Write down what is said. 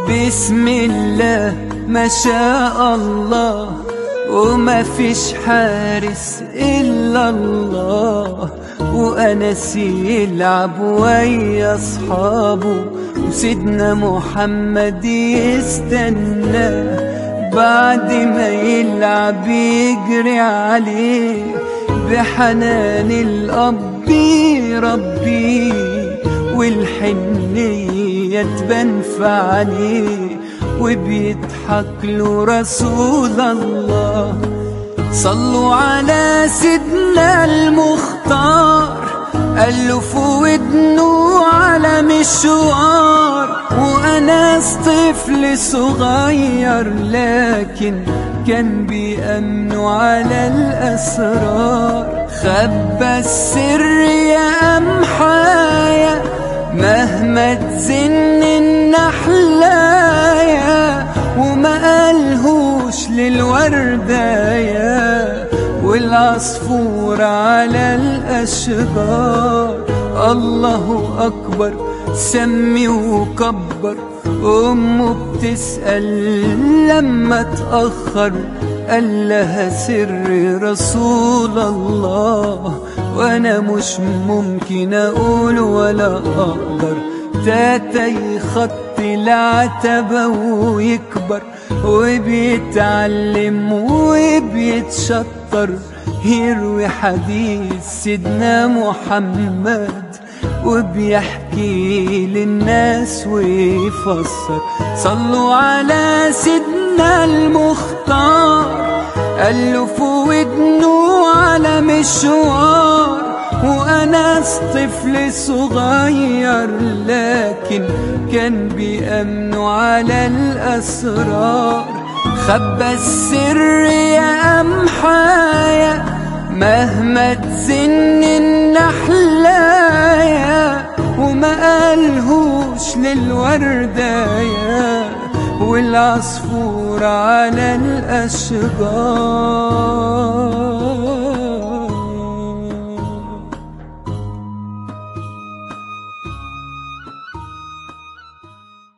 بسم الله ما شاء الله وما فيش حارس إلا الله وأنس يلعب ويا أصحابه وسيدنا محمد يستناه بعد ما يلعب يجري عليه بحنان الأب يربيه والحنية تبان في عينيه وبيضحك له رسول الله صلوا على سيدنا المختار قال له في ودنه على مشوار وانا طفل صغير لكن كان بيأمنوا على الأسرار خبى السر يا أمحايا مهما تزن النحلايا وما قالهوش للوردايا والعصفور على الأشجار الله أكبر سمي وكبر أمه بتسأل لما تأخر قال لها سر رسول الله وأنا مش ممكن أقول ولا أقدر تاتا يخط العتبة ويكبر وبيتعلم وبيتشطر يروي حديث سيدنا محمد وبيحكي للناس ويفسر صلوا على سيدنا المختار قال له في ودنه على مشوار وانا طفل صغير لكن كان بيأمنوا على الاسرار خبى السر يا امحايا مهما تزن النحلايا وما قالهوش للوردايا والعصفور على الأشجار